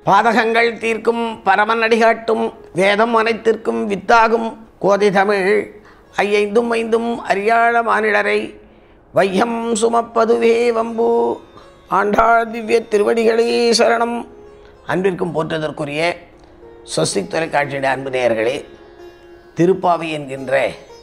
பாதகங்கள் தீர்க்கும் பரமன் அடிகாட்டும் வேதம் அனைத்திற்கும் வித்தாகும் கோதை தமிழ் ஐயைந்தும் ஐந்தும் அறியாழ மானிடரை வையம் சுமப்பதுவே வம்பு ஆண்டாள் திவ்ய திருவடிகளே சரணம் அன்பிற்கும் போற்றுதற்குரிய சொஸ்திக் தொலைக்காட்சியுடைய அன்பு நேயர்களே திருப்பாவை என்கின்ற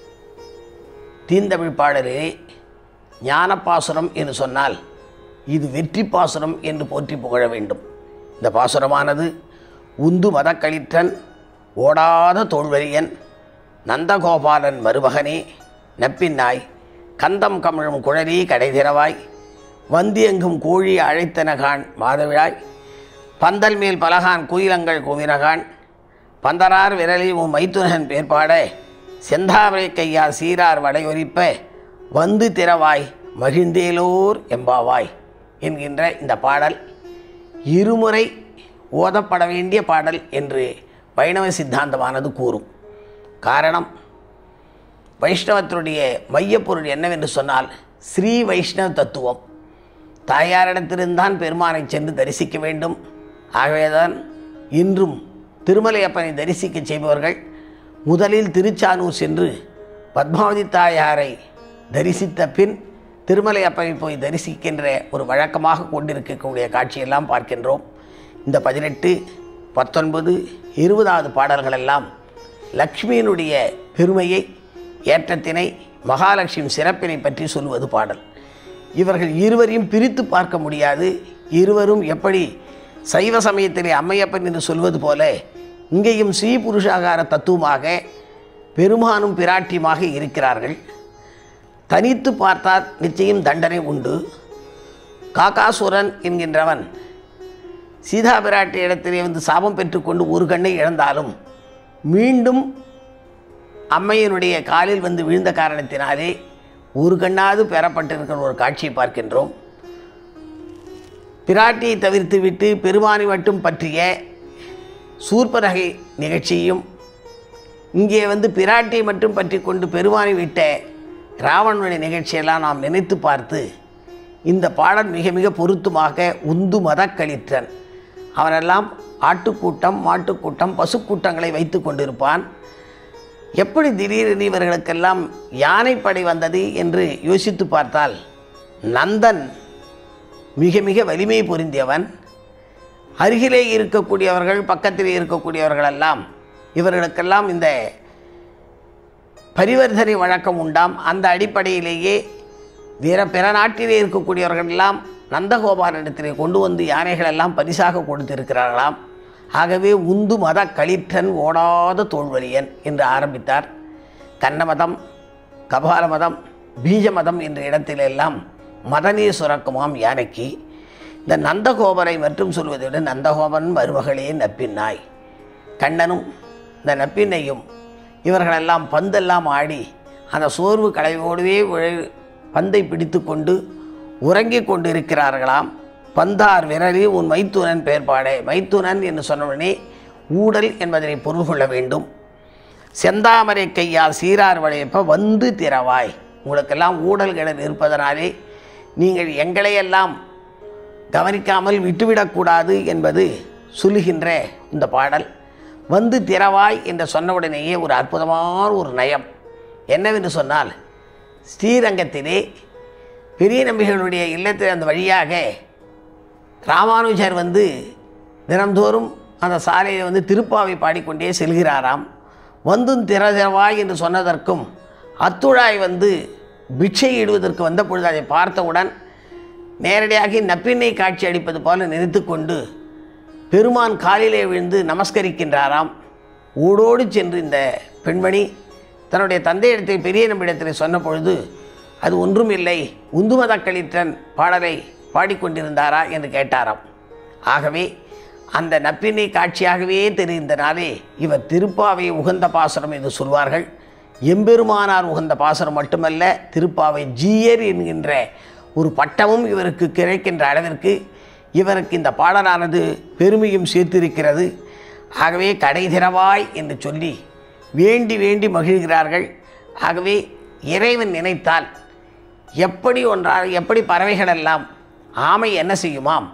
தீந்தமிழ் பாடலிலே ஞானப்பாசுரம் என்று சொன்னால் இது வெற்றி பாசுரம் என்று போற்றி புகழ வேண்டும் இந்த பாசுரமானது உந்து மதக்களிற்றன் ஓடாத தோல்வரியன் நந்தகோபாலன் மருமகனே நப்பின்னாய் கந்தம் கமிழும் குழலி கடைதிரவாய் வந்தியெங்கும் கோழி அழைத்தனகான் மாதவிழாய் பந்தல் மேல் பலகான் குயிலங்கள் குவினகான் பந்தரார் விரலில் உன் மைத்துனன் பேர்பாட செந்தாமரை கையா சீரார் வடையொலிப்ப வந்து திறவாய் மகிழ்ந்தேலோர் எம்பாவாய் என்கின்ற இந்த பாடல் இருமுறை ஓதப்பட வேண்டிய பாடல் என்று வைணவ சித்தாந்தமானது கூறும் காரணம் வைஷ்ணவத்தினுடைய மையப்பொருள் என்னவென்று சொன்னால் ஸ்ரீ வைஷ்ணவ தத்துவம் தாயாரிடத்திலிருந்தான் பெருமானை சென்று தரிசிக்க வேண்டும் ஆகவேதான் இன்றும் திருமலையப்பனை தரிசிக்க செய்பவர்கள் முதலில் திருச்சானூர் சென்று பத்மாவதி தாயாரை தரிசித்த பின் திருமலையப்பனை போய் தரிசிக்கின்ற ஒரு வழக்கமாக கொண்டிருக்கக்கூடிய காட்சியெல்லாம் பார்க்கின்றோம் இந்த பதினெட்டு பத்தொன்பது இருபதாவது பாடல்களெல்லாம் லக்ஷ்மியினுடைய பெருமையை ஏற்றத்தினை மகாலட்சுமி சிறப்பினை பற்றி சொல்வது பாடல் இவர்கள் இருவரையும் பிரித்து பார்க்க முடியாது இருவரும் எப்படி சைவ சமயத்திலே அம்மையப்பன் என்று சொல்வது போல இங்கேயும் ஸ்ரீ புருஷாகார தத்துவமாக பெருமானும் பிராட்டியுமாக இருக்கிறார்கள் தனித்து பார்த்தால் நிச்சயம் தண்டனை உண்டு காக்காசுரன் என்கின்றவன் சீதா பிராட்டி இடத்திலே வந்து சாபம் பெற்றுக்கொண்டு ஒரு கண்ணை இழந்தாலும் மீண்டும் அம்மையினுடைய காலில் வந்து விழுந்த காரணத்தினாலே ஒரு கண்ணாவது பெறப்பட்டிருக்கிற ஒரு காட்சியை பார்க்கின்றோம் பிராட்டியை தவிர்த்து விட்டு பெருமானை மட்டும் பற்றிய சூர்பரகை நிகழ்ச்சியும் இங்கே வந்து பிராட்டியை மட்டும் பற்றி கொண்டு பெருமானை விட்ட ராவணனுடைய நிகழ்ச்சியெல்லாம் நாம் நினைத்து பார்த்து இந்த பாடல் மிக மிக பொருத்தமாக உந்து மதக்களிற்றன் அவனெல்லாம் ஆட்டுக்கூட்டம் மாட்டுக்கூட்டம் பசுக்கூட்டங்களை வைத்து கொண்டிருப்பான் எப்படி திடீரென இவர்களுக்கெல்லாம் யானைப்படை வந்தது என்று யோசித்து பார்த்தால் நந்தன் மிக மிக வலிமை பொருந்தியவன் அருகிலே இருக்கக்கூடியவர்கள் பக்கத்திலே இருக்கக்கூடியவர்களெல்லாம் இவர்களுக்கெல்லாம் இந்த பரிவர்த்தனை வழக்கம் உண்டாம் அந்த அடிப்படையிலேயே வேற பிற நாட்டிலே இருக்கக்கூடியவர்கள் எல்லாம் நந்தகோபாலனிடத்திலே கொண்டு வந்து யானைகளெல்லாம் பரிசாக கொடுத்திருக்கிறார்களாம் ஆகவே உந்து மத களிற்றன் ஓடாத தோல்வரியன் என்று ஆரம்பித்தார் கண்ண மதம் கபால மதம் பீஜ மதம் என்ற இடத்திலெல்லாம் மதனே சுரக்குமாம் யானைக்கு இந்த நந்தகோபரை மற்றும் சொல்வதை விட நந்தகோபன் மருமகளே நப்பின்னாய் கண்ணனும் இந்த நப்பின்னையும் இவர்களெல்லாம் பந்தெல்லாம் ஆடி அந்த சோர்வு களைவோடுவே விழ- பந்தை பிடித்து கொண்டு உறங்கிக் கொண்டிருக்கிறார்களாம் பந்தார் விரலி உன் மைத்துனன் பெயர்பாடே மைத்துனன் என்று சொன்னவுடனே ஊடல் என்பதனை பொருள் கொள்ள வேண்டும் செந்தாமரை கையால் சீரார் வளையப்ப வந்து திறவாய் உங்களுக்கெல்லாம் ஊடல்கள் இருப்பதனாலே நீங்கள் எங்களையெல்லாம் கவனிக்காமல் விட்டுவிடக்கூடாது என்பது சொல்லுகின்ற இந்த பாடல் வந்து திறவாய் என்று சொன்னவுடனேயே ஒரு அற்புதமான ஒரு நயம் என்னவென்று சொன்னால் ஸ்ரீரங்கத்திலே பெரிய நம்பிகளுடைய இல்லத்தில் அந்த வழியாக ராமானுஜர் வந்து தினம்தோறும் அந்த சாலையில் வந்து திருப்பாவை பாடிக்கொண்டே செல்கிறாராம் வந்தும் திறதிறவாய் என்று சொன்னதற்கும் அத்துழாய் வந்து பிட்சை இடுவதற்கு வந்த பொழுது அதை பார்த்தவுடன் நேரடியாக நப்பிண்ணை காட்சி அளிப்பது போல நினைத்து கொண்டு பெருமான் காலிலே விழுந்து நமஸ்கரிக்கின்றாராம் ஓடோடு சென்று இந்த பெண்மணி தன்னுடைய தந்தையிடத்தில் பெரிய நம்பிடத்தில் சொன்ன பொழுது அது ஒன்றும் இல்லை உந்துமத களிற்றன் பாடலை பாடிக்கொண்டிருந்தாரா என்று கேட்டாராம் ஆகவே அந்த நப்பினை காட்சியாகவே தெரிந்தனாலே இவர் திருப்பாவை உகந்த பாசுரம் என்று சொல்வார்கள் எம்பெருமானார் உகந்த பாசுரம் மட்டுமல்ல திருப்பாவை ஜீயர் என்கின்ற ஒரு பட்டமும் இவருக்கு கிடைக்கின்ற அளவிற்கு இவருக்கு இந்த பாடலானது பெருமையும் சேர்த்திருக்கிறது ஆகவே கடை திறவாய் என்று சொல்லி வேண்டி வேண்டி மகிழ்கிறார்கள் ஆகவே இறைவன் நினைத்தால் எப்படி ஒன்றால் எப்படி பறவைகளெல்லாம் ஆமை என்ன செய்யுமாம்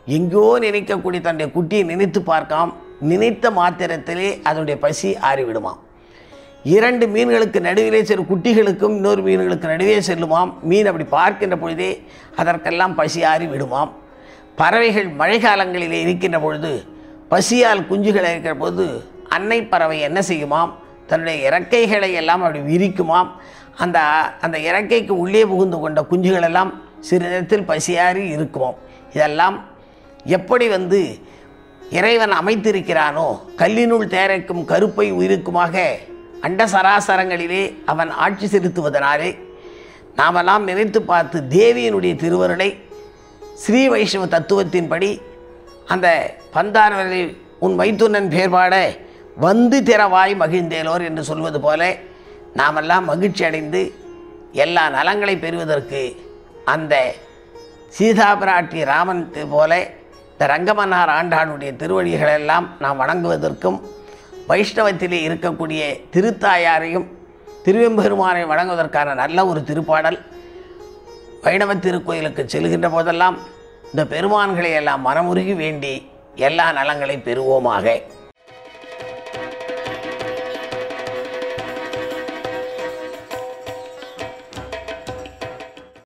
எங்கோ நினைக்கக்கூடிய தன்னுடைய குட்டியை நினைத்து பார்க்காம் நினைத்த மாத்திரத்திலே அதனுடைய பசி ஆறிவிடுமாம் இரண்டு மீன்களுக்கு நடுவிலே சிறு குட்டிகளுக்கும் இன்னொரு மீன்களுக்கு நடுவே செல்லுமாம் மீன் அப்படி பார்க்கின்ற பொழுதே அதற்கெல்லாம் பசி ஆறி விடுமாம் பறவைகள் மழை காலங்களிலே இருக்கின்ற பொழுது பசியால் குஞ்சுகள் இருக்கிற போது அன்னை பறவை என்ன செய்யுமாம் தன்னுடைய இறக்கைகளை எல்லாம் அப்படி விரிக்குமாம் அந்த அந்த இறக்கைக்கு உள்ளே புகுந்து கொண்ட குஞ்சுகள் எல்லாம் சிறிது நேரத்தில் பசியாறி இருக்குமாம் இதெல்லாம் எப்படி வந்து இறைவன் அமைத்திருக்கிறானோ கல்லினுள் தேரைக்கும் கருப்பை உயிருக்குமாக அண்ட சராசரங்களிலே அவன் ஆட்சி செலுத்துவதனாலே நாமெல்லாம் நினைத்து பார்த்து தேவியினுடைய திருவருளை ஸ்ரீ வைஷ்ணவ தத்துவத்தின்படி அந்த பந்தாரவரை உன் மைத்துனன் பேர்பாட வந்து திறவாய் மகிழ்ந்தேலோர் என்று சொல்வது போல நாமெல்லாம் மகிழ்ச்சி அடைந்து எல்லா நலங்களை பெறுவதற்கு அந்த சீதா பிராட்டி ராமன் தி- போல இந்த ரங்கமன்னார் ஆண்டானுடைய திருவடிகளெல்லாம் நாம் வணங்குவதற்கும் வைஷ்ணவத்திலே இருக்கக்கூடிய திருத்தாயாரையும் திருவெம்பெருமானை வணங்குவதற்கான நல்ல ஒரு திருப்பாடல் வைணவ திருக்கோயிலுக்கு செல்கின்ற போதெல்லாம் இந்த பெருமான்களை எல்லாம் மனமுருகி வேண்டி எல்லா நலங்களை பெறுவோமாக